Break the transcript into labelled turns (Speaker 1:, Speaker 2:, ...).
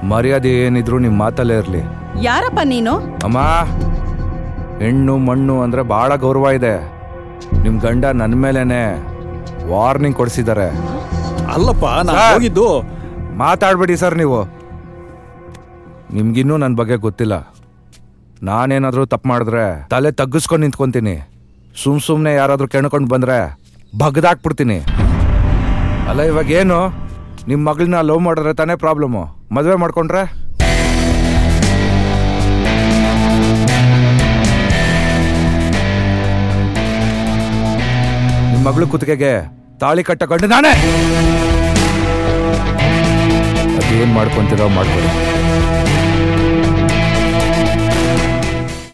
Speaker 1: ಮರ್ಯಾದೆ ಏನಿದ್ರು ನಿಮ್ಮ ಮಾತಲ್ಲೇ ಇರಲಿ
Speaker 2: ಯಾರಪ್ಪ ನೀನು
Speaker 1: ಅಮ್ಮ ಹೆಣ್ಣು ಮಣ್ಣು ಅಂದ್ರೆ ಬಹಳ ಗೌರವ ಇದೆ ನಿಮ್ ಗಂಡ ನನ್ನ ಮೇಲೇನೆ ವಾರ್ನಿಂಗ್ ಕೊಡಿಸಿದ್ದಾರೆ
Speaker 3: ಅಲ್ಲಪ್ಪ ನಾನು
Speaker 1: ಸರ್.
Speaker 3: ಹೋಗಿದ್ದು
Speaker 1: ಮಾತಾಡ್ಬೇಡಿ ಸರ್ ನೀವು ನಿಮ್ಗಿನ್ನೂ ನನ್ನ ಬಗ್ಗೆ ಗೊತ್ತಿಲ್ಲ ನಾನೇನಾದ್ರೂ ತಪ್ಪು ಮಾಡಿದ್ರೆ ತಲೆ ತಗ್ಗಿಸ್ಕೊಂಡು ನಿಂತ್ಕೊಂತೀನಿ ಸುಮ್ ಸುಮ್ಮನೆ ಯಾರಾದ್ರೂ ಕೆಣ್ಕೊಂಡು ಬಂದ್ರೆ ಬಗ್ದಾಕ್ಬಿಡ್ತೀನಿ ಅಲ್ಲ ಇವಾಗ ಏನು ನಿಮ್ಮ ಮಗಳನ್ನ ಲವ್ ಮಾಡಿದ್ರೆ ತಾನೇ ಪ್ರಾಬ್ಲಮ್ಮು ಮದುವೆ ಮಾಡ್ಕೊಂಡ್ರೆ ನಿಮ್ಮ ಮಗಳು ಕುತ್ತಿಗೆಗೆ ತಾಳಿ ಕಟ್ಟಕೊಂಡು ನಾನೇ ಅದೇನ್ ಮಾಡ್ಕೊಂತೀರೋ ಮಾಡ್ಕೊಳ್ಳಿ